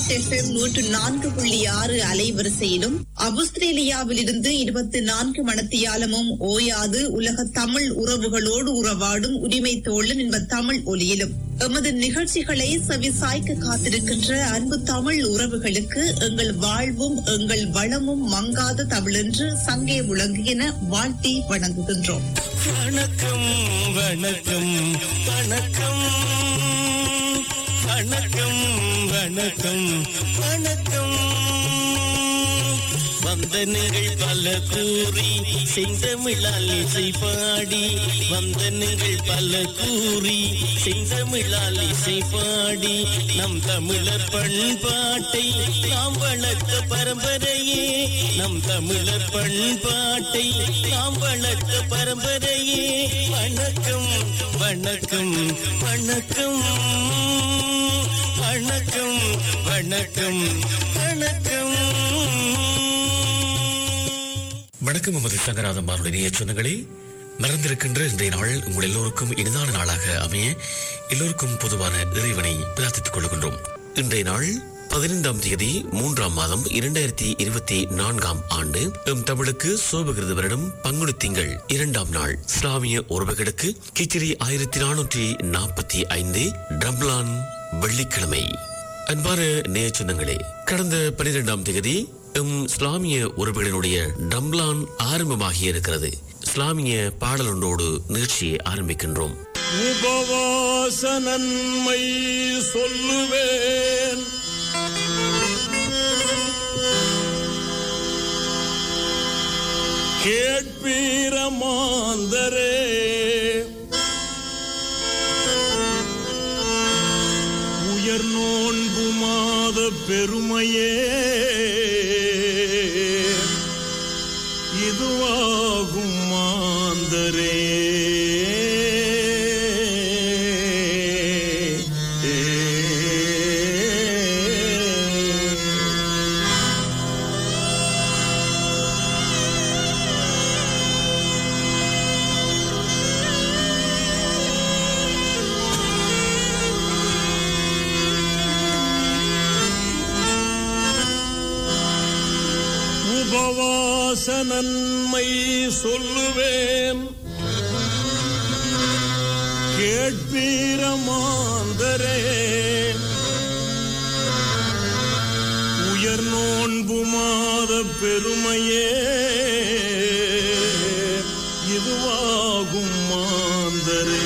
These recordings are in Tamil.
ஈஸ்ட் எஃப்எம் நூற்று நான்கு புள்ளி ஆறு அலைவரிசையிலும் அவுஸ்திரேலியாவில் இருந்து இருபத்தி நான்கு மணத்தியாலமும் ஓயாது உலக தமிழ் உறவுகளோடு உறவாடும் உரிமை தோழன் என்ப தமிழ் ஒலியிலும் எமது நிகழ்ச்சிகளை செவிசாய்க்க காத்திருக்கின்ற அன்பு தமிழ் உறவுகளுக்கு எங்கள் வாழ்வும் எங்கள் வளமும் மங்காத தமிழென்று சங்கே முழங்குகின வாழ்த்தி வணங்குகின்றோம் வணக்கம் வணக்கம் வணக்கம் வணக்கம் வணக்கம் வணக்கம் வந்தனங்கள் பல கூறி செந்தமிழால் இசை பாடி வந்தனங்கள் பல கூறி செந்தமிழால் இசை பாடி நம் தமிழர் பண்பாட்டை நாம் வளர்த்த பரம்பரையே நம் தமிழர் பண்பாட்டை நாம் வளர்த்த பரம்பரையே வணக்கம் வணக்கம் வணக்கம் வணக்கம் வணக்கம் வணக்கம் வணக்கம் எமது சங்கராதம் பாருடைய சொந்தங்களே மறந்திருக்கின்ற இன்றைய நாள் உங்கள் எல்லோருக்கும் இனிதான நாளாக அமைய எல்லோருக்கும் பொதுவான இறைவனை பிரார்த்தித்துக் கொள்கின்றோம் இன்றைய நாள் பதினைந்தாம் தேதி மூன்றாம் மாதம் இரண்டாயிரத்தி இருபத்தி நான்காம் ஆண்டு எம் தமிழுக்கு சோபகிருத வருடம் பங்குனி திங்கள் இரண்டாம் நாள் இஸ்லாமிய உறவுகளுக்கு கிச்சிரி ஆயிரத்தி நானூற்றி நாற்பத்தி ஐந்து ரம்லான் வெள்ளிக்கிழமை அன்பான நேய சொந்தங்களே கடந்த பனிரெண்டாம் தேதி எம் இஸ்லாமிய உறவுகளினுடைய டம்லான் ஆரம்பமாகி இருக்கிறது இஸ்லாமிய பாடலொன்றோடு நிகழ்ச்சியை ஆரம்பிக்கின்றோம் உபவாச நன்மை சொல்லுவேன் கேட்பீரமாந்தரே உயர் நோன்புமாத பெருமையே இதுவாகும் மாந்தரே உபவாச நன்மை சொல்லுவேன் கேட்பீரமாந்தரே உயர் நோன்பு மாத பெருமையே இதுவாகும் மாந்தரே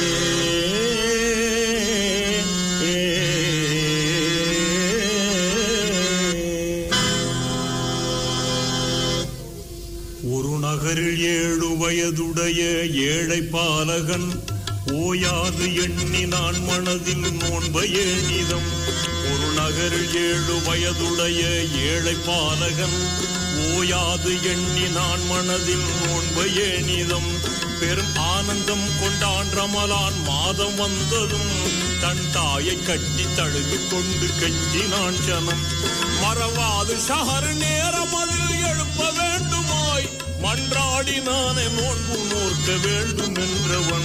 ஒரு நகரில் ஏழு வயதுடைய ஏழை பாலகன் ஓயாது எண்ணி நான் மனதில் நோன்பையே நிதம் ஒரு நகரில் ஏழு வயதுடைய ஏழை பாலகன் ஓயாது எண்ணி நான் மனதில் நோன்பையே நிதம் பெரும் ஆனந்தம் கொண்டான் ரமலான் மாதம் வந்ததும் தன் தாயை கட்டி தழுவி கொண்டு கெஞ்சினான் ஜனம் மறவாது ஷஹர் நேரம் அதில் எழுப்ப வேண்டுமாய் மன்றாடி நானே நோன்பு நோர்க்க வேண்டும் என்றவன்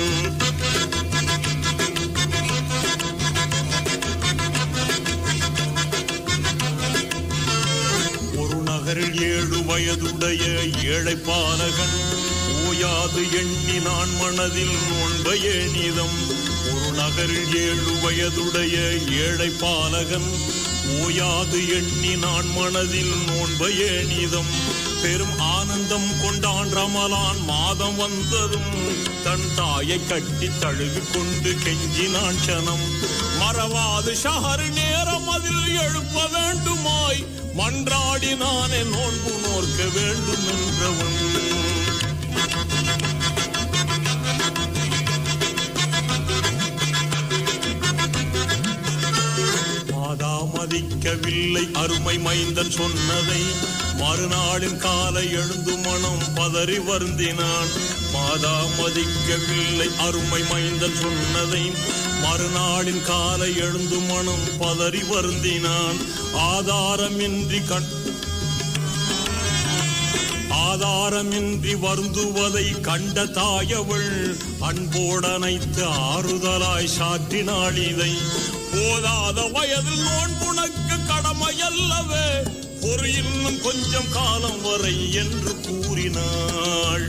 ஒரு நகரில் ஏழு வயதுடைய ஏழை பாலகன் ஓயாது எண்ணி நான் மனதில் நோன்பையே நிதம் ஒரு நகரில் ஏழு வயதுடைய ஏழை பாலகன் ஓயாது எண்ணி நான் மனதில் நோன்பையே நிதம் பெரும் ஆனந்தம் கொண்டான் ரமலான் மாதம் வந்ததும் தன் தாயை கட்டி தழுவி கொண்டு கெஞ்சினான் சனம் மறவாது ஷஹர் நேரம் அதில் எழுப்ப வேண்டுமாய் மன்றாடி நானே நோன்பு நோர்க்க வேண்டும் என்றவன் மாதா மதிக்கவில்லை அருமை மைந்தன் சொன்னதை மறுநாளின் காலை எழுந்து மனம் பதறி வருந்தினான் மாதா மதிக்கவில்லை அருமை மைந்தன் சொன்னதை மறுநாளின் காலை எழுந்து மனம் பதறி வருந்தினான் ஆதாரமின்றி கண் ஆதாரமின்றி வருந்துவதை கண்ட தாயவள் அன்போடனைத்து ஆறுதலாய் சாற்றினாள் இதை போதாத வயதில் நோன்புனக்கு கடமையல்லவே ஒரு இன்னும் கொஞ்சம் காலம் வரை என்று கூறினாள்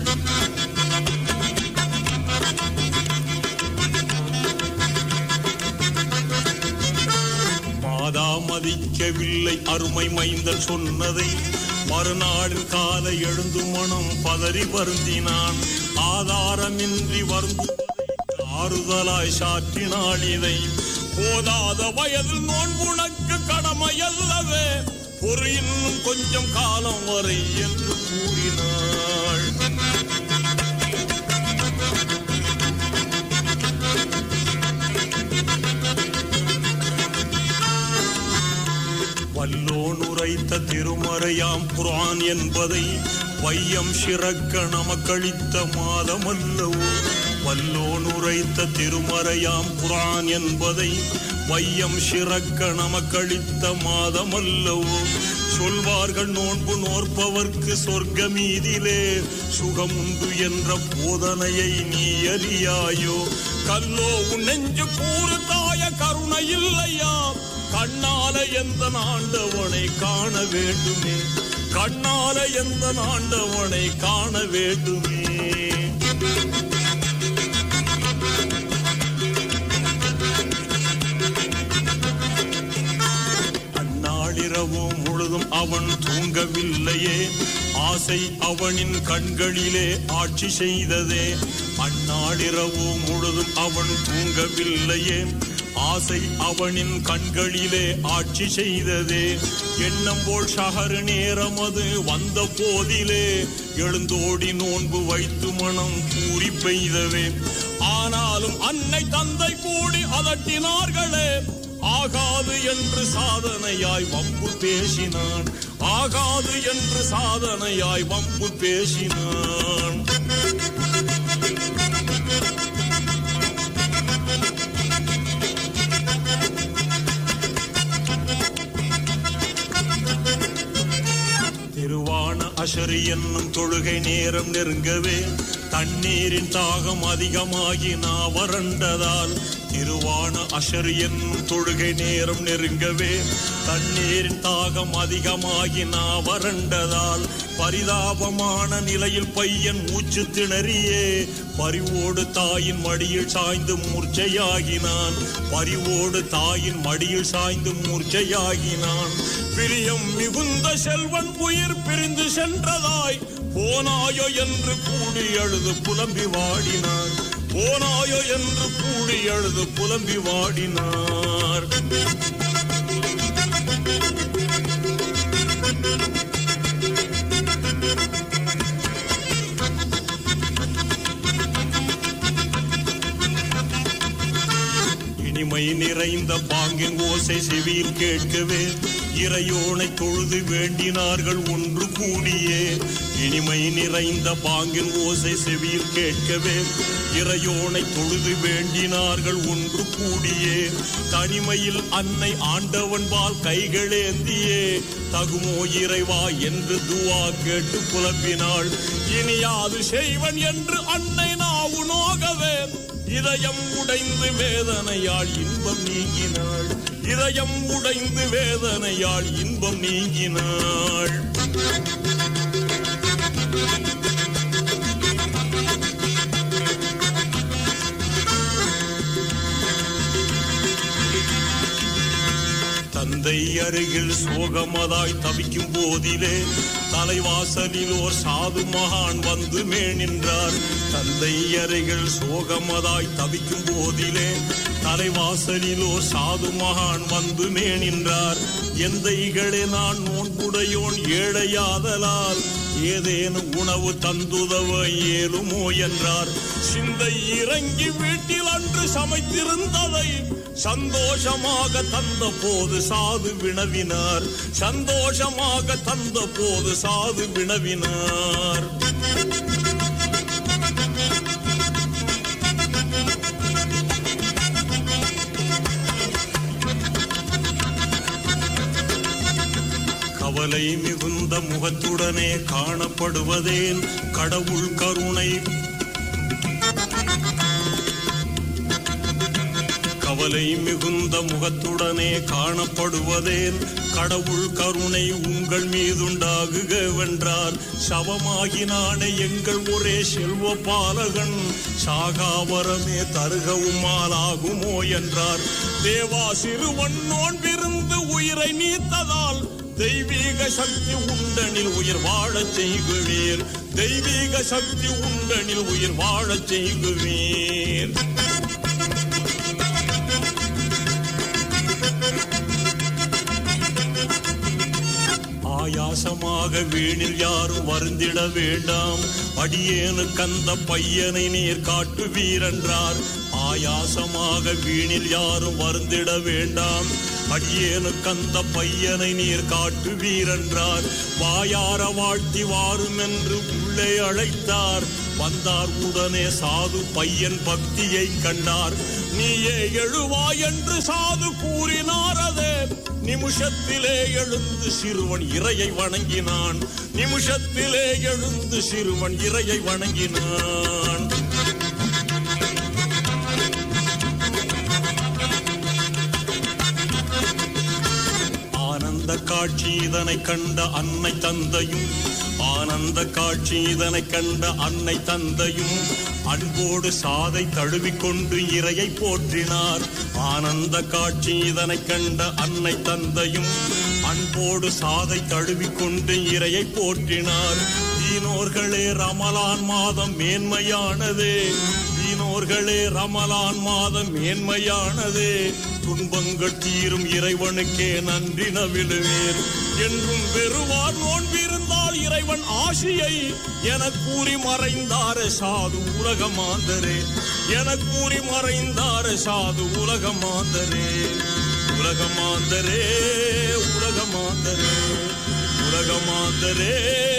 மாதா மதிக்கவில்லை அருமை மைந்தன் சொன்னதை மறுநாளில் காலை எழுந்து மனம் பதறி வருந்தினான் ஆதாரமின்றி வருந்துவதை ஆறுதலாய் சாற்றினாள் இதை போதாத வயதில் நோன்புனக்கு கடமையல்லவே ஒரு இன்னும் கொஞ்சம் காலம் வரை என்று கூறினாள் வல்லோன் உரைத்த திருமறையாம் குர்ஆன் என்பதை வையம் சிறக்க நமக்களித்த மாதமல்லவோ வல்லோன் உரைத்த திருமறையாம் குர்ஆன் என்பதை வையம் சிறக்க நமக்களித்த மாதமல்லவோ சொல்வார்கள் நோன்பு நோற்பவர்க்கு சொர்க்கமீதிலே சுகமுண்டு என்ற போதனையை நீ அறியாயோ கல்லோ உன் நெஞ்சு கூறு தாய கருணை இல்லையா கண்ணால எந்த ஆண்டவனை காண வேண்டுமே கண்ணால எந்த ஆண்டவனை காண வேண்டுமே அந்நாளிரவு முழுதும் அவன் தூங்கவில்லையே ஆசை அவனின் கண்களிலே ஆட்சி செய்ததே அந்நாளிரவு முழுதும் அவன் தூங்கவில்லையே ஆசை அவனின் கண்களிலே ஆட்சி செய்ததே எண்ணம் போல் ஷஹரு நேரம் அது வந்த போதிலே எழுந்தோடி நோன்பு வைத்து மனம் கூறி பெய்தவே ஆனாலும் அன்னை தந்தை கூடி அதட்டினார்களே ஆகாது என்று சாதனையாய் வம்பு பேசினான் ஆகாது என்று சாதனையாய் வம்பு பேசினான் திருவான அஷரி என்னும் தொழுகை நேரம் நெருங்கவே தண்ணீரின் தாகம் அதிகமாகி நா வறண்டதால் திருவான அஷர் என்னும் தொழுகை நேரம் நெருங்கவே தண்ணீரின் தாகம் அதிகமாகி நா வறண்டதால் பரிதாபமான நிலையில் பையன் மூச்சு திணறியே பரிவோடு தாயின் மடியில் சாய்ந்து மூர்ச்சையாகினான் பரிவோடு தாயின் மடியில் சாய்ந்து மூர்ச்சையாகினான் பிரியம் மிகுந்த செல்வன் உயிர் பிரிந்து சென்றதாய் போனாயோ என்று கூடி அழுது புலம்பி வாடினார் போனாயோ என்று கூடி அழுது புலம்பி வாடினார் இனிமை நிறைந்த பாங்கின் ஓசை செவியில் கேட்கவே இறையோனை தொழுது வேண்டினார்கள் ஒன்று கூடியே இனிமை நிறைந்த பாங்கின் ஓசை செவியில் கேட்கவே இறையோனை தொழுது வேண்டினார்கள் ஒன்று கூடியே தனிமையில் அன்னை ஆண்டவன் பால் கைகளேந்தியே தகுமோ இறைவா என்று துவா கேட்டு புலம்பினாள் இனியாது செய்வன் என்று அன்னை நாவு நோகவே இதயம் உடைந்து வேதனையால் இன்பம் நீங்கினாள் இதயம் உடைந்து வேதனையால் இன்பம் நீங்கினாள் தந்தை அருகில் சோகமதாய் தவிக்கும் போதிலே தலைவாசலில் ஓர் சாது மகான் வந்து மேனின்றார் தந்தை அருகில் சோகமதாய் தவிக்கும் போதிலே தலைவாசலில் ஓர் சாது மகான் வந்து மேனின்றார் எந்தைகளே நான் நோன்புடையோன் ஏழையாதலால் ஏதேனும் உணவு தந்துதவ இயலுமோ என்றார் சிந்தை இறங்கி வீட்டில் அன்று சமைத்திருந்ததை சந்தோஷமாக தந்த போது சாது வினவினார் சந்தோஷமாக தந்த போது சாது வினவினார் கவலை மிகுந்த முகத்துடனே காணப்படுவதேன் கடவுள் கருணை கவலை மிகுந்த முகத்துடனே காணப்படுவதேன் கடவுள் கருணை உங்கள் மீதுண்டாகுக வென்றார் சவமாகினானே எங்கள் ஒரே செல்வ பாலகன் சாகாவரமே தருகவும் ஆளாகுமோ என்றார் தேவா சிறுவன் நோன்பிருந்து உயிரை நீத்ததால் தெய்வீக சக்தி உண்டனில் உயிர் வாழச் செய்குவீர் தெய்வீக சக்தி உண்டனில் உயிர் வாழச் செய்குவீர் ஆயாசமாக வீணில் யாரும் வருந்திட வேண்டாம் அடியேனுக்கு அந்த பையனை நீர் காட்டுவீரென்றார் ஆயாசமாக வீணில் யாரும் வருந்திட வேண்டாம் அடியேனுக்கு அந்த பையனை நீர் காட்டுவீரென்றார் வாயார வாழ்த்தி வாரும் என்று உள்ளே அழைத்தார் வந்தார் உடனே சாது பையன் பக்தியை கண்டார் நீயே எழுவாய் என்று சாது கூறினார் அதே நிமிஷத்திலே எழுந்து சிறுவன் இறையை வணங்கினான் நிமிஷத்திலே எழுந்து சிறுவன் இறையை வணங்கினான் ஆனந்த காட்சி இதனை கண்ட அன்னை தந்தையும் ஆனந்த காட்சி இதனை கண்ட அன்னை தந்தையும் அன்போடு சாதை தழுவிக்கொண்டு இறையை போற்றினார் ஆனந்த காட்சி இதனை கண்ட அன்னை தந்தையும் அன்போடு சாதை தழுவிக்கொண்டு இறையை போற்றினார் தீனோர்களே ரமலான் மாதம் மேன்மையானதே தீனோர்களே ரமலான் மாதம் மேன்மையானதே துன்பங்கள் தீரும் இறைவனுக்கே நன்றி நவிழுவேர் என்றும் பெறுவார் நோன்பிருந்தால் இறைவன் ஆசியை என கூறி மறைந்தார சாது உலகமாந்தரே என கூறி மறைந்தார சாது உலகமாந்தரே உலகமாந்தரே உலகமாந்தரே உலகமாந்தரே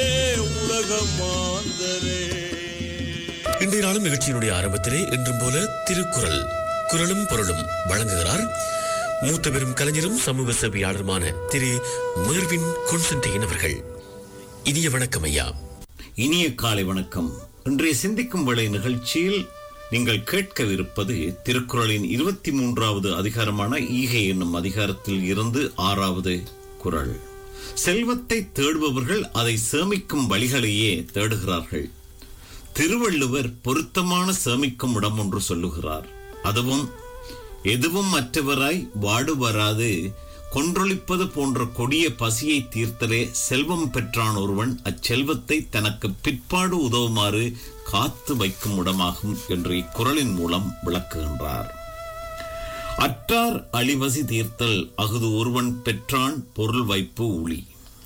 உலகமாந்தரே இன்றைய நாளும் நிகழ்ச்சியினுடைய ஆரம்பத்திலே என்றும் போல திருக்குறள் குரலும் பொருளும் வழங்குகிறார் மூத்த பெரும் கலைஞரும் சமூக சேவையாளருமான திரு மேர்வின் கொன்சன்டைன் அவர்கள் இனிய வணக்கம் ஐயா இனிய காலை வணக்கம் இன்றைய சிந்திக்கும் வேளை நிகழ்ச்சியில் நீங்கள் கேட்கவிருப்பது திருக்குறளின் இருபத்தி மூன்றாவது அதிகாரமான ஈகை என்னும் அதிகாரத்தில் இருந்து ஆறாவது குறள் செல்வத்தை தேடுபவர்கள் அதை சேமிக்கும் வழிகளையே தேடுகிறார்கள் திருவள்ளுவர் பொருத்தமான சேமிக்கும் இடம் ஒன்று சொல்லுகிறார் அதுவும் எதுவும் மற்றவராய் வாடு வராது கொன்றொழிப்பது போன்ற கொடிய பசியை தீர்த்தலே செல்வம் பெற்றான் ஒருவன் அச்செல்வத்தை தனக்கு பிற்பாடு உதவுமாறு காத்து வைக்கும் இடமாகும் என்று இக்குறளின் மூலம் விளக்குகின்றார் அற்றார் அழிவசி தீர்த்தல் அகுது ஒருவன் பெற்றான் பொருள் வைப்பு ஊழி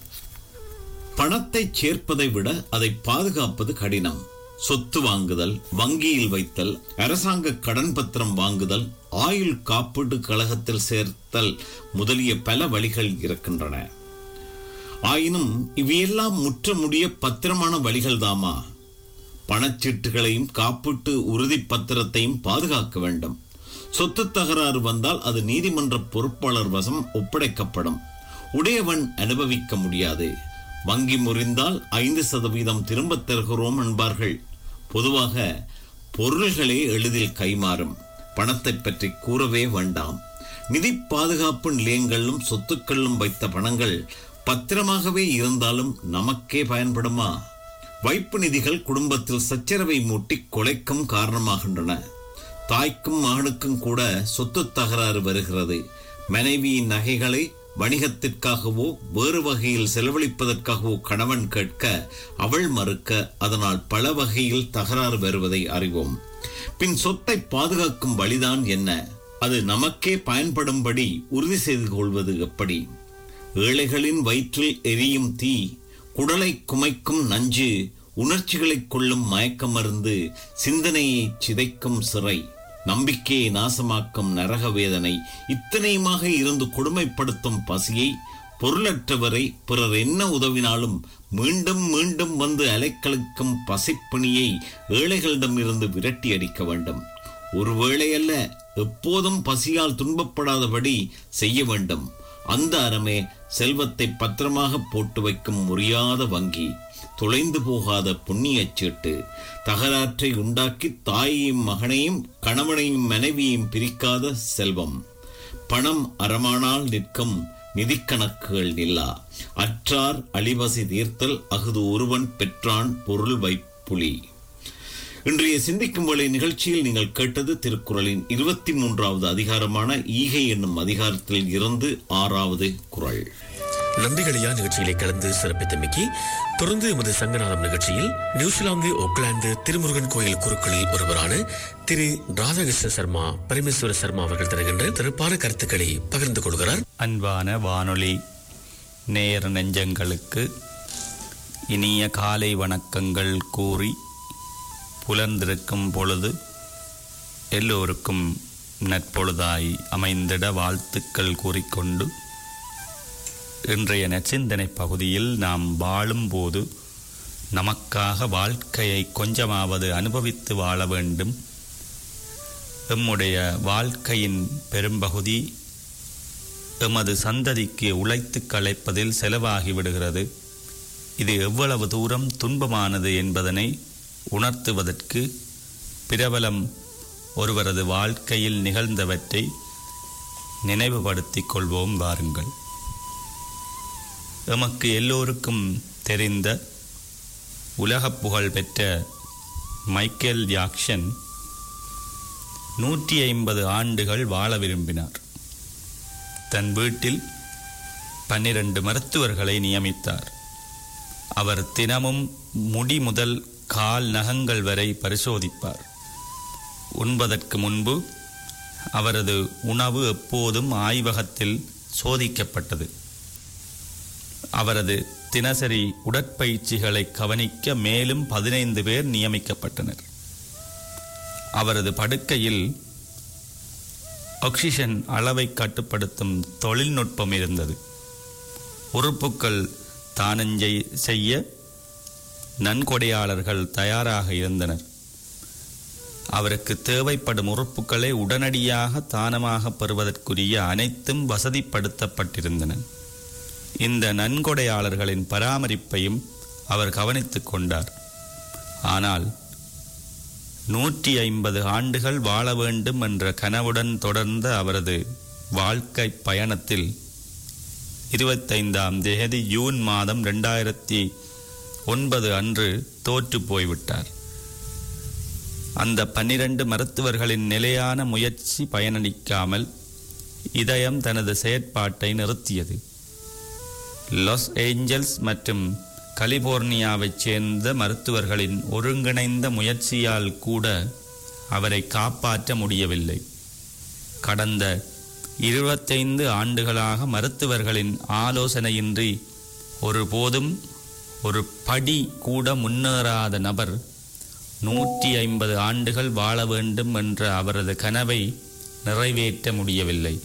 பணத்தை சேர்ப்பதை விட அதை பாதுகாப்பது கடினம் சொத்து வாங்குதல் வங்கியில் வைத்தல் அரசாங்க கடன் பத்திரம் வாங்குதல் ஆயுள் காப்பீடு கழகத்தில் சேர்த்தல் முதலிய பல வழிகள் இருக்கின்றன ஆயினும் இவையெல்லாம் முற்ற முடிய பத்திரமான வழிகள் தாமா பணச்சீட்டுகளையும் காப்பீட்டு உறுதி பத்திரத்தையும் பாதுகாக்க வேண்டும் சொத்து தகராறு வந்தால் அது நீதிமன்ற பொறுப்பாளர் வசம் ஒப்படைக்கப்படும் உடையவன் அனுபவிக்க முடியாது வங்கி முறிந்தால் ஐந்து சதவீதம் திரும்பத் தருகிறோம் என்பார்கள் பொதுவாக பொருள்களே எளிதில் கைமாறும் பணத்தை பற்றி கூறவே வேண்டாம் நிதி பாதுகாப்பு நிலையங்களிலும் சொத்துக்களிலும் வைத்த பணங்கள் பத்திரமாகவே இருந்தாலும் நமக்கே பயன்படுமா வைப்பு நிதிகள் குடும்பத்தில் சச்சரவை மூட்டி கொலைக்கும் காரணமாகின்றன தாய்க்கும் மகனுக்கும் கூட சொத்து தகராறு வருகிறது மனைவியின் நகைகளை வணிகத்திற்காகவோ வேறு வகையில் செலவழிப்பதற்காகவோ கணவன் கேட்க அவள் மறுக்க அதனால் பல வகையில் தகராறு வருவதை அறிவோம் பின் சொத்தை பாதுகாக்கும் வழிதான் என்ன அது நமக்கே பயன்படும்படி உறுதி செய்து கொள்வது எப்படி ஏழைகளின் வயிற்றில் எரியும் தீ குடலை குமைக்கும் நஞ்சு உணர்ச்சிகளை கொள்ளும் மயக்க மருந்து சிந்தனையை சிதைக்கும் சிறை நம்பிக்கையை நாசமாக்கும் நரக வேதனை இத்தனையுமாக இருந்து கொடுமைப்படுத்தும் பசியை பொருளற்றவரை பிறர் என்ன உதவினாலும் மீண்டும் மீண்டும் வந்து அலைக்கழிக்கும் பசிப்பிணியை ஏழைகளிடமிருந்து விரட்டி அடிக்க வேண்டும் ஒருவேளை அல்ல எப்போதும் பசியால் துன்பப்படாதபடி செய்ய வேண்டும் அந்த அறமே செல்வத்தை பத்திரமாக போட்டு வைக்கும் முறியாத வங்கி தொலைந்து போகாத புண்ணியச் சீட்டு தகராற்றை உண்டாக்கி தாயையும் மகனையும் கணவனையும் மனைவியையும் பிரிக்காத செல்வம் பணம் அறமானால் நிற்கும் நிதிக்கணக்குகள் நில்லா அற்றார் அழிவசி தீர்த்தல் அகுது ஒருவன் பெற்றான் பொருள் வைப்புலி இன்றைய சிந்திக்கும் வேளை நிகழ்ச்சியில் நீங்கள் கேட்டது திருக்குறளின் இருபத்தி மூன்றாவது அதிகாரமான ஈகை என்னும் அதிகாரத்தில் இருந்து ஆறாவது குறள் நன்றிகளையா நிகழ்ச்சியிலே கலந்து சிறப்பித்தமைக்கு தொடர்ந்து எமது சங்கநாதம் நிகழ்ச்சியில் நியூசிலாந்து ஓக்லாந்து திருமுருகன் கோயில் குருக்களில் ஒருவரான திரு ராதாகிருஷ்ண சர்மா பரமேஸ்வர சர்மா அவர்கள் தருகின்ற சிறப்பான கருத்துக்களை பகிர்ந்து கொள்கிறார் அன்பான வானொலி நேயர் நெஞ்சங்களுக்கு இனிய காலை வணக்கங்கள் கூறி புலர்ந்திருக்கும் பொழுது எல்லோருக்கும் நற்பொழுதாய் அமைந்திட வாழ்த்துக்கள் கூறிக்கொண்டு இன்றைய நச்சிந்தனை பகுதியில் நாம் வாழும்போது நமக்காக வாழ்க்கையை கொஞ்சமாவது அனுபவித்து வாழ வேண்டும் எம்முடைய வாழ்க்கையின் பெரும்பகுதி எமது சந்ததிக்கு உழைத்து களைப்பதில் செலவாகி விடுகிறது இது எவ்வளவு தூரம் துன்பமானது என்பதனை உணர்த்துவதற்கு பிரபலம் ஒருவரது வாழ்க்கையில் நிகழ்ந்தவற்றை நினைவுபடுத்திக் கொள்வோம் வாருங்கள் எமக்கு எல்லோருக்கும் தெரிந்த உலகப் புகழ் பெற்ற மைக்கேல் ஜாக்சன் நூற்றி ஐம்பது ஆண்டுகள் வாழ விரும்பினார் தன் வீட்டில் பன்னிரண்டு மருத்துவர்களை நியமித்தார் அவர் தினமும் முடி முதல் கால் நகங்கள் வரை பரிசோதிப்பார் உண்பதற்கு முன்பு அவரது உணவு எப்போதும் ஆய்வகத்தில் சோதிக்கப்பட்டது அவரது தினசரி உடற்பயிற்சிகளை கவனிக்க மேலும் பதினைந்து பேர் நியமிக்கப்பட்டனர் அவரது படுக்கையில் ஆக்சிஜன் அளவை கட்டுப்படுத்தும் தொழில்நுட்பம் இருந்தது உறுப்புக்கள் தானஞ்சை செய்ய நன்கொடையாளர்கள் தயாராக இருந்தனர் அவருக்கு தேவைப்படும் உறுப்புகளை உடனடியாக தானமாக பெறுவதற்குரிய அனைத்தும் வசதிப்படுத்தப்பட்டிருந்தன இந்த நன்கொடையாளர்களின் பராமரிப்பையும் அவர் கவனித்துக் கொண்டார் ஆனால் நூற்றி ஐம்பது ஆண்டுகள் வாழ வேண்டும் என்ற கனவுடன் தொடர்ந்த அவரது வாழ்க்கை பயணத்தில் இருபத்தைந்தாம் தேதி ஜூன் மாதம் ரெண்டாயிரத்தி ஒன்பது அன்று தோற்று போய்விட்டார் அந்த பன்னிரண்டு மருத்துவர்களின் நிலையான முயற்சி பயனளிக்காமல் இதயம் தனது செயற்பாட்டை நிறுத்தியது லாஸ் ஏஞ்சல்ஸ் மற்றும் கலிபோர்னியாவைச் சேர்ந்த மருத்துவர்களின் ஒருங்கிணைந்த முயற்சியால் கூட அவரை காப்பாற்ற முடியவில்லை கடந்த இருபத்தைந்து ஆண்டுகளாக மருத்துவர்களின் ஆலோசனையின்றி ஒருபோதும் ஒரு படி கூட முன்னேறாத நபர் நூற்றி ஐம்பது ஆண்டுகள் வாழ வேண்டும் என்ற அவரது கனவை நிறைவேற்ற முடியவில்லை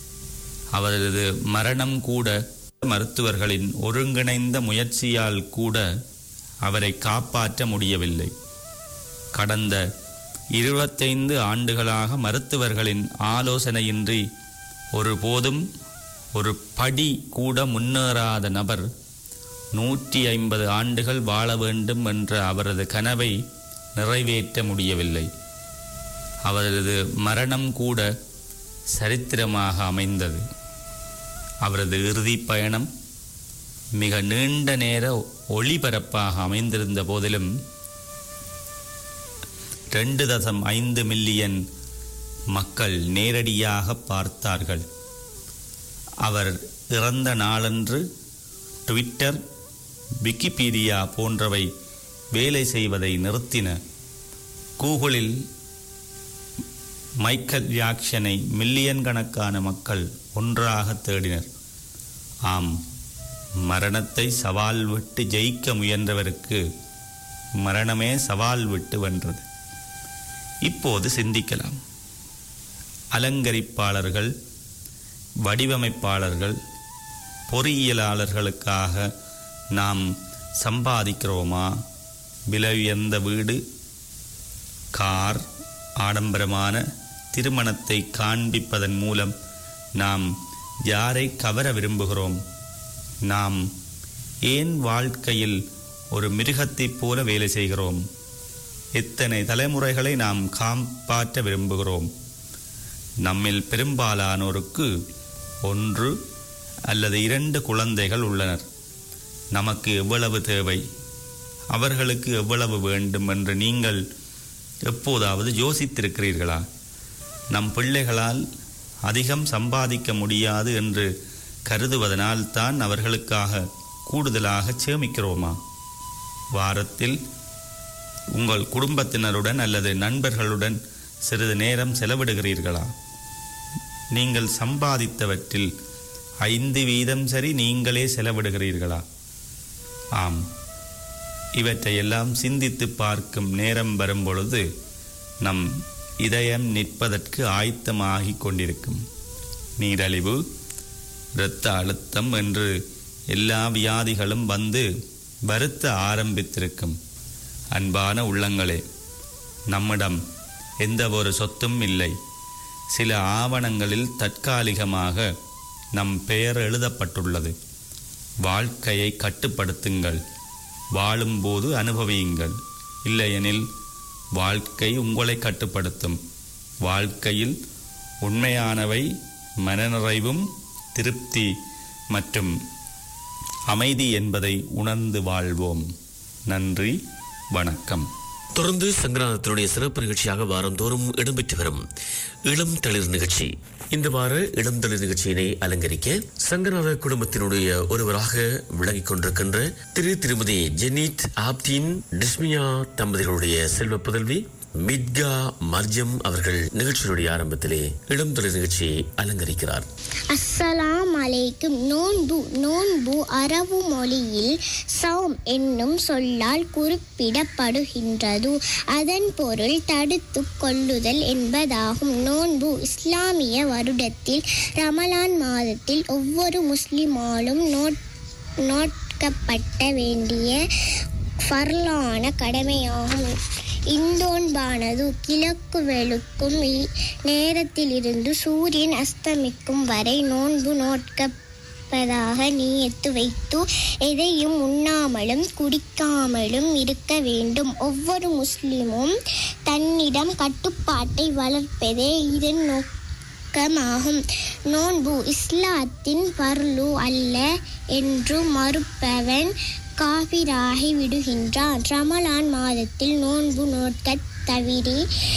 அவரது மரணம் கூட மருத்துவர்களின் ஒருங்கிணைந்த முயற்சியால் கூட அவரை காப்பாற்ற முடியவில்லை கடந்த இருபத்தைந்து ஆண்டுகளாக மருத்துவர்களின் ஆலோசனையின்றி ஒருபோதும் ஒரு படி கூட முன்னேறாத நபர் நூற்றி ஐம்பது ஆண்டுகள் வாழ வேண்டும் என்ற அவரது கனவை நிறைவேற்ற முடியவில்லை அவரது மரணம் கூட சரித்திரமாக அமைந்தது அவரது இறுதி பயணம் மிக நீண்ட நேர ஒளிபரப்பாக அமைந்திருந்த போதிலும் ரெண்டு தசம் ஐந்து மில்லியன் மக்கள் நேரடியாக பார்த்தார்கள் அவர் இறந்த நாளன்று ட்விட்டர் விக்கிபீடியா போன்றவை வேலை செய்வதை நிறுத்தின கூகுளில் மைக்கேல் ஜாக்சனை மில்லியன் கணக்கான மக்கள் ஒன்றாக தேடினர் ஆம் மரணத்தை சவால் விட்டு ஜெயிக்க முயன்றவருக்கு மரணமே சவால் விட்டு வென்றது இப்போது சிந்திக்கலாம் அலங்கரிப்பாளர்கள் வடிவமைப்பாளர்கள் பொறியியலாளர்களுக்காக நாம் சம்பாதிக்கிறோமா விலை உயர்ந்த வீடு கார் ஆடம்பரமான திருமணத்தை காண்பிப்பதன் மூலம் நாம் யாரை கவர விரும்புகிறோம் நாம் ஏன் வாழ்க்கையில் ஒரு மிருகத்தைப் போல வேலை செய்கிறோம் எத்தனை தலைமுறைகளை நாம் காப்பாற்ற விரும்புகிறோம் நம்மில் பெரும்பாலானோருக்கு ஒன்று அல்லது இரண்டு குழந்தைகள் உள்ளனர் நமக்கு எவ்வளவு தேவை அவர்களுக்கு எவ்வளவு வேண்டும் என்று நீங்கள் எப்போதாவது யோசித்திருக்கிறீர்களா நம் பிள்ளைகளால் அதிகம் சம்பாதிக்க முடியாது என்று கருதுவதனால் தான் அவர்களுக்காக கூடுதலாக சேமிக்கிறோமா வாரத்தில் உங்கள் குடும்பத்தினருடன் அல்லது நண்பர்களுடன் சிறிது நேரம் செலவிடுகிறீர்களா நீங்கள் சம்பாதித்தவற்றில் ஐந்து வீதம் சரி நீங்களே செலவிடுகிறீர்களா ஆம் இவற்றையெல்லாம் சிந்தித்து பார்க்கும் நேரம் வரும்பொழுது நம் இதயம் நிற்பதற்கு ஆயத்தமாகிக் கொண்டிருக்கும் நீரழிவு இரத்த அழுத்தம் என்று எல்லா வியாதிகளும் வந்து வருத்த ஆரம்பித்திருக்கும் அன்பான உள்ளங்களே நம்மிடம் எந்த ஒரு சொத்தும் இல்லை சில ஆவணங்களில் தற்காலிகமாக நம் பெயர் எழுதப்பட்டுள்ளது வாழ்க்கையை கட்டுப்படுத்துங்கள் வாழும்போது அனுபவியுங்கள் இல்லையெனில் வாழ்க்கை உங்களை கட்டுப்படுத்தும் வாழ்க்கையில் உண்மையானவை மனநிறைவும் திருப்தி மற்றும் அமைதி என்பதை உணர்ந்து வாழ்வோம் நன்றி வணக்கம் தொடர்ந்து சங்கராதத்தினுடைய சிறப்பு நிகழ்ச்சியாக வாரந்தோறும் இடம்பெற்று வரும் இளம் தளிர் நிகழ்ச்சி இந்த வார இளம் தளிர் நிகழ்ச்சியினை அலங்கரிக்க சங்கராத குடும்பத்தினுடைய ஒருவராக விளங்கிக் கொண்டிருக்கின்ற திரு திருமதி ஜெனித் ஆப்டின் டிஸ்மியா தம்பதிகளுடைய செல்வ புதல்வி மிட்கா மர்ஜம் அவர்கள் நிகழ்ச்சியினுடைய ஆரம்பத்திலே இளம் தளிர் நிகழ்ச்சியை அலங்கரிக்கிறார் அஸ்ஸலாம் அலைக்கும் நோன்பு நோன்பு அரபு மொழியில் சௌம் என்னும் சொல்லால் குறிப்பிடப்படுகின்றது அதன் பொருள் தடுத்து கொள்ளுதல் என்பதாகும் நோன்பு இஸ்லாமிய வருடத்தில் ரமலான் மாதத்தில் ஒவ்வொரு முஸ்லிமாலும் நோட் நோட்கப்பட்ட வேண்டிய ஃபர்லான கடமையாகும் இந்தோன்பானது கிழக்கு வெளுக்கும் இ- நேரத்திலிருந்து சூரியன் அஸ்தமிக்கும் வரை நோன்பு நோட்கப்பதாக நீயத்து வைத்து எதையும் உண்ணாமலும் குடிக்காமலும் இருக்க வேண்டும் ஒவ்வொரு முஸ்லிமும் தன்னிடம் கட்டுப்பாட்டை வளர்ப்பதே இதன் நோக்கமாகும் நோன்பு இஸ்லாத்தின் பர்லு அல்ல என்று மறுப்பவன் காபிராகி விடுகின்றான் ரமலான் மாதத்தில் நோன்பு நோட்க தவிரி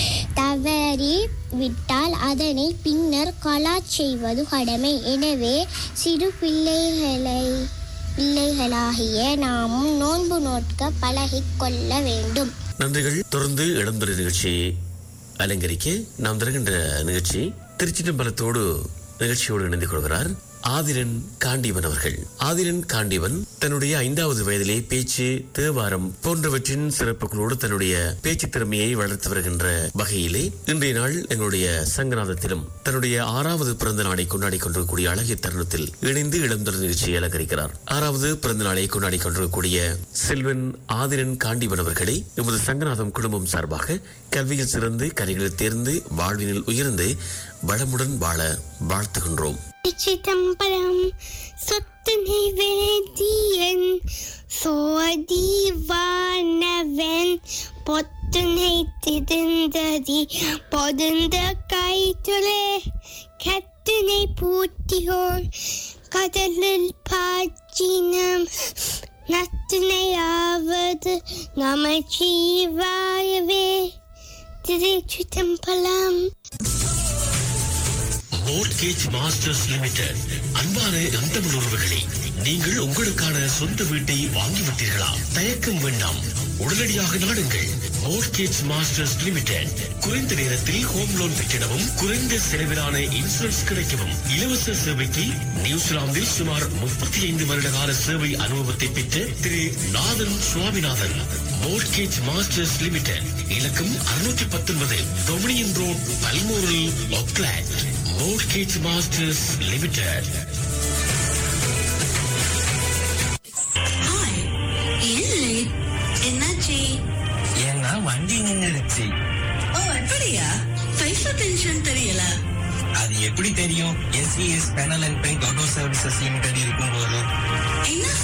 தவறி விட்டால் அதனை பின்னர் கலா செய்வது கடமை எனவே சிறு பிள்ளைகளை பிள்ளைகளாகிய நாமும் நோன்பு நோட்க பழகிக் கொள்ள வேண்டும் நன்றிகள் தொடர்ந்து இடம்பெறும் நிகழ்ச்சியை அலங்கரிக்க நாம் தருகின்ற நிகழ்ச்சி திருச்சிதம்பரத்தோடு நிகழ்ச்சியோடு இணைந்து கொள்கிறார் ஆதிரன் காண்டீவன் அவர்கள் ஆதிரன் காண்டீவன் தன்னுடைய ஐந்தாவது வயதிலே பேச்சு தேவாரம் போன்றவற்றின் சிறப்புகளோடு தன்னுடைய பேச்சு திறமையை வளர்த்து வருகின்ற வகையிலே இன்றைய நாள் எங்களுடைய சங்கநாதத்திலும் தன்னுடைய ஆறாவது பிறந்த நாளை கொண்டாடி கொண்டிருக்கக்கூடிய அழகிய தருணத்தில் இணைந்து இளந்தொடர் நிகழ்ச்சியை அலங்கரிக்கிறார் ஆறாவது பிறந்த நாளை கொண்டாடி கொண்டிருக்கக்கூடிய செல்வன் ஆதிரன் காண்டீவன் அவர்களை எமது சங்கநாதம் குடும்பம் சார்பாக கல்வியில் சிறந்து கலைகளில் தேர்ந்து வாழ்வினில் உயர்ந்து வளமுடன் வாழ வாழ்த்துகின்றோம் சிதம்பரம் சொத்தனை வேதியன் சோதிவானவன் பொத்துனை திறந்ததி பொதுந்த கைத்துளே கத்தினை பூட்டியோர் கடலில் பாச்சினம் நத்தினையாவது நமச்சிவாயவே திருச்சிதம்பரம் மோர்கேஜ் மாஸ்டர்ஸ் லிமிடெட் அன்பான எந்தமிழ் உறவுகளே நீங்கள் உங்களுக்கான சொந்த வீட்டை வாங்கிவிட்டீர்களா தயக்கம் வேண்டாம் உடனடியாக நாடுங்கள் மோர்கேஜ் மாஸ்டர்ஸ் லிமிடெட் குறைந்த நேரத்தில் ஹோம் லோன் பெற்றிடவும் குறைந்த செலவிலான இன்சூரன்ஸ் கிடைக்கவும் இலவச சேவைக்கு நியூசிலாந்தில் சுமார் முப்பத்தி ஐந்து வருட கால சேவை அனுபவத்தை பெற்ற Thiru Nathan Swaminathan Mortgage Masters Limited இலக்கம் அறுநூற்றி பத்தொன்பது Dominion Road Balmoral Auckland Mortgage Masters Limited hi ஏன் லேட் என்னாச்சு ஏன்னா வண்டி நின்னுடுச்சு ஓ அப்படியா பைசா டென்ஷன் தெரியல அது எப்படி தெரியும் SES panel and paint auto services limited இருக்கும்போது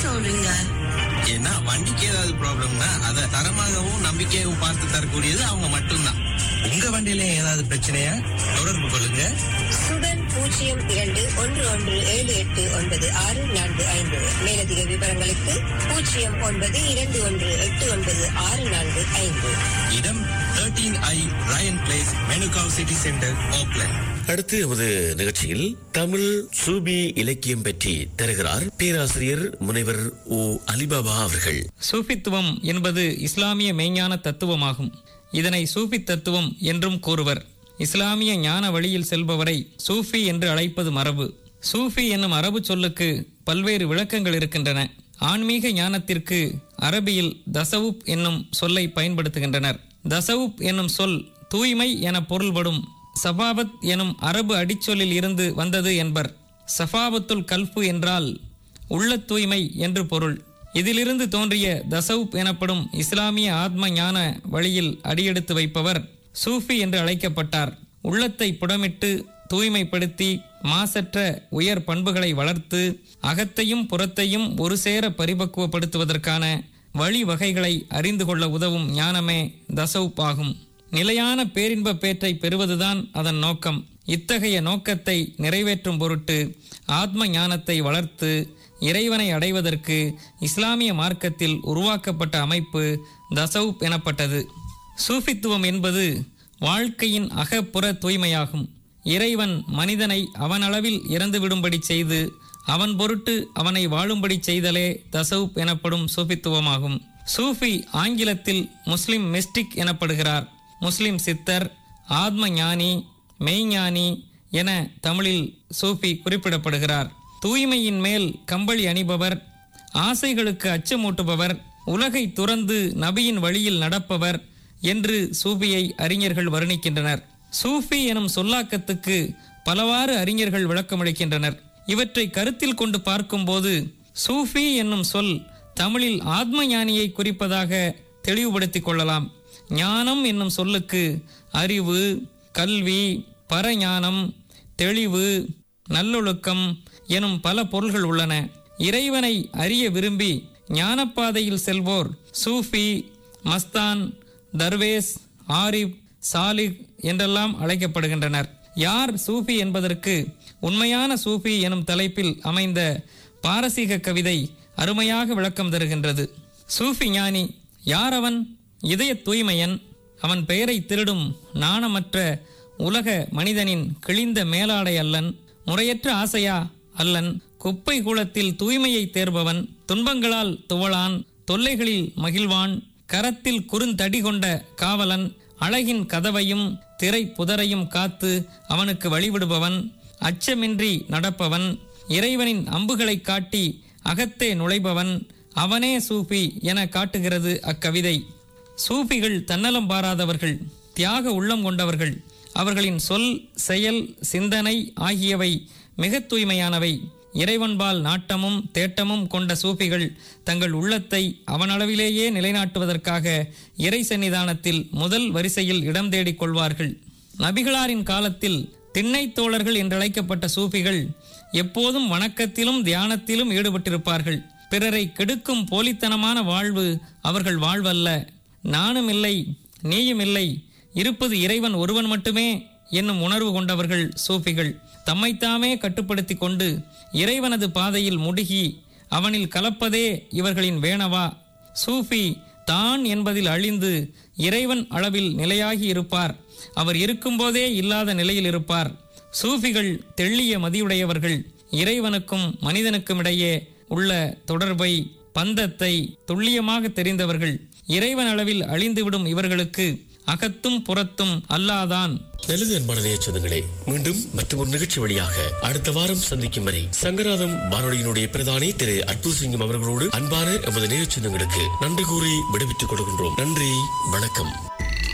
சொல்றீங்க ஏன்னா வண்டிக்கு ஏதாவது ப்ராப்ளம்னா அதை தரமாகவும் நம்பிக்கையாகவும் பார்த்து தரக்கூடியது அவங்க மட்டும்தான் உங்க வண்டியில ஏதாவது பிரச்சனையா தொடர்பு கொள்ளுங்க சுடன் பூஜ்ஜியம் இரண்டு ஒன்று ஒன்று ஏழு எட்டு ஒன்பது ஆறு நான்கு ஐந்து மேலதிக விவரங்களுக்கு பூஜ்ஜியம் ஒன்பது இரண்டு ஒன்று எட்டு ஒன்பது ஆறு நான்கு ஐந்து இடம் தேர்ட்டீன் ஐ Ryan Place Manukau city centre Auckland அடுத்து எமது நிகழ்ச்சியில் தமிழ் சூபி இலக்கியம் பற்றி தருகிறார் பேராசிரியர் முனைவர் ஓ அலிபாபா அவர்கள் சூஃபித்துவம் என்பது இஸ்லாமிய மெய்ஞான தத்துவமாகும் இதனை சூஃபி தத்துவம் என்றும் கூறுவர் இஸ்லாமிய ஞான வழியில் செல்பவரை சூஃபி என்று அழைப்பது மரபு சூஃபி என்னும் அரபு சொல்லுக்கு பல்வேறு விளக்கங்கள் இருக்கின்றன ஆன்மீக ஞானத்திற்கு அரபியில் தசவுப் என்னும் சொல்லை பயன்படுத்துகின்றனர் தசவுப் என்னும் சொல் தூய்மை என பொருள்படும் சபாபத் எனும் அரபு அடிச்சொல்லில் இருந்து வந்தது என்பர் சஃபாபத்துல் கல்பு என்றால் உள்ள தூய்மை என்று பொருள் இதிலிருந்து தோன்றிய தசவுப் எனப்படும் இஸ்லாமிய ஆத்ம ஞான வழியில் அடியெடுத்து வைப்பவர் சூஃபி என்று அழைக்கப்பட்டார் உள்ளத்தை புடமிட்டு தூய்மைப்படுத்தி மாசற்ற உயர் பண்புகளை வளர்த்து அகத்தையும் புறத்தையும் ஒரு சேர பரிபக்குவப்படுத்துவதற்கான வழிவகைகளை அறிந்து கொள்ள உதவும் ஞானமே தசவுப் ஆகும் நிலையான பேரின்ப பேற்றை பெறுவதுதான் அதன் நோக்கம் இத்தகைய நோக்கத்தை நிறைவேற்றும் பொருட்டு ஆத்ம ஞானத்தை வளர்த்து இறைவனை அடைவதற்கு இஸ்லாமிய மார்க்கத்தில் உருவாக்கப்பட்ட அமைப்பு தசவுப் எனப்பட்டது சூஃபித்துவம் என்பது வாழ்க்கையின் அகப்புற தூய்மையாகும் இறைவன் மனிதனை அவனளவில் இறந்துவிடும்படி செய்து அவன் பொருட்டு அவனை வாழும்படி செய்தலே தசவுப் எனப்படும் சூஃபித்துவமாகும் சூஃபி ஆங்கிலத்தில் முஸ்லிம் மிஸ்டிக் எனப்படுகிறார் முஸ்லிம் சித்தர் ஆத்ம ஞானி மெய்ஞானி என தமிழில் சூஃபி குறிப்பிடப்படுகிறார் தூய்மையின் மேல் கம்பளி அணிபவர் ஆசைகளுக்கு அச்சமூட்டுபவர் உலகை துறந்து நபியின் வழியில் நடப்பவர் என்று சூஃபியை அறிஞர்கள் வர்ணிக்கின்றனர் சூஃபி எனும் சொல்லாக்கத்துக்கு பலவாறு அறிஞர்கள் விளக்கமளிக்கின்றனர் இவற்றை கருத்தில் கொண்டு பார்க்கும்போது சூஃபி என்னும் சொல் தமிழில் ஆத்ம ஞானியை குறிப்பதாக தெளிவுபடுத்திக் கொள்ளலாம் ஞானம் என்னும் சொல்லுக்கு அறிவு கல்வி பரஞானம் தெளிவு நல்லொழுக்கம் எனும் பல பொருள்கள் உள்ளன இறைவனை அறிய விரும்பி ஞானப்பாதையில் செல்வோர் சூஃபி மஸ்தான் தர்வேஸ் ஆரிப் சாலிக் என்றெல்லாம் அழைக்கப்படுகின்றனர் யார் சூஃபி என்பதற்கு உண்மையான சூஃபி எனும் தலைப்பில் அமைந்த பாரசீக கவிதை அருமையாக விளக்கம் தருகின்றது சூஃபி ஞானி யார் அவன் இதய தூய்மையன் அவன் பெயரை திருடும் நாணமற்ற உலக மனிதனின் கிழிந்த மேலாடை அல்லன் முறையற்ற ஆசையா அல்லன் குப்பை கூலத்தில் தூய்மையை தேர்பவன் துன்பங்களால் துவளான் தொல்லைகளில் மகிழ்வான் கரத்தில் குறுந்தடி கொண்ட காவலன் அழகின் கதவையும் திரை புதரையும் காத்து அவனுக்கு வழிவிடுபவன் அச்சமின்றி நடப்பவன் இறைவனின் அம்புகளை காட்டி அகத்தே நுழைபவன் அவனே சூஃபி என காட்டுகிறது அக்கவிதை சூஃபிகள் தன்னலம் பாராதவர்கள் தியாக உள்ளம் கொண்டவர்கள் அவர்களின் சொல் செயல் சிந்தனை ஆகியவை மிக தூய்மையானவை இறைவன்பால் நாட்டமும் தேட்டமும் கொண்ட சூஃபிகள் தங்கள் உள்ளத்தை அவனளவிலேயே நிலைநாட்டுவதற்காக இறை சன்னிதானத்தில் முதல் வரிசையில் இடம் தேடிக் கொள்வார்கள் நபிகளாரின் காலத்தில் திண்ணைத் தோழர்கள் என்றழைக்கப்பட்ட சூஃபிகள் எப்போதும் வணக்கத்திலும் தியானத்திலும் ஈடுபட்டிருப்பார்கள் பிறரை கெடுக்கும் போலித்தனமான வாழ்வு அவர்கள் வாழ்வல்ல நானும் இல்லை நீயும் இல்லை இருப்பது இறைவன் ஒருவன் மட்டுமே என்னும் உணர்வு கொண்டவர்கள் சூஃபிகள் தம்மைத்தாமே கட்டுப்படுத்தி கொண்டு இறைவனது பாதையில் முடுகி அவனில் கலப்பதே இவர்களின் வேணவா சூஃபி தான் என்பதில் அழிந்து இறைவன் அளவில் நிலையாகி இருப்பார் அவர் இருக்கும்போதே இல்லாத நிலையில் இருப்பார் சூஃபிகள் தெள்ளிய மதியுடையவர்கள் இறைவனுக்கும் மனிதனுக்கும் இடையே உள்ள தொடர்பை பந்தத்தை துல்லியமாக தெரிந்தவர்கள் இறைவன் அளவில் அழிந்துவிடும் இவர்களுக்கு அகத்தும் புறத்தும் அல்லாதான் நல்லது அன்பான நேயச்சந்தங்களே மீண்டும் மற்றும் ஒரு நிகழ்ச்சி வழியாக அடுத்த வாரம் சந்திக்கும் வரை சங்கராதம் வானொலியினுடைய பிரதானி திரு அற்புத சிங்கம் அவர்களோடு அன்பான எமது நேயச்சந்தங்களுக்கு நன்றி கூறி விடுவித்துக் கொடுக்கின்றோம் நன்றி வணக்கம்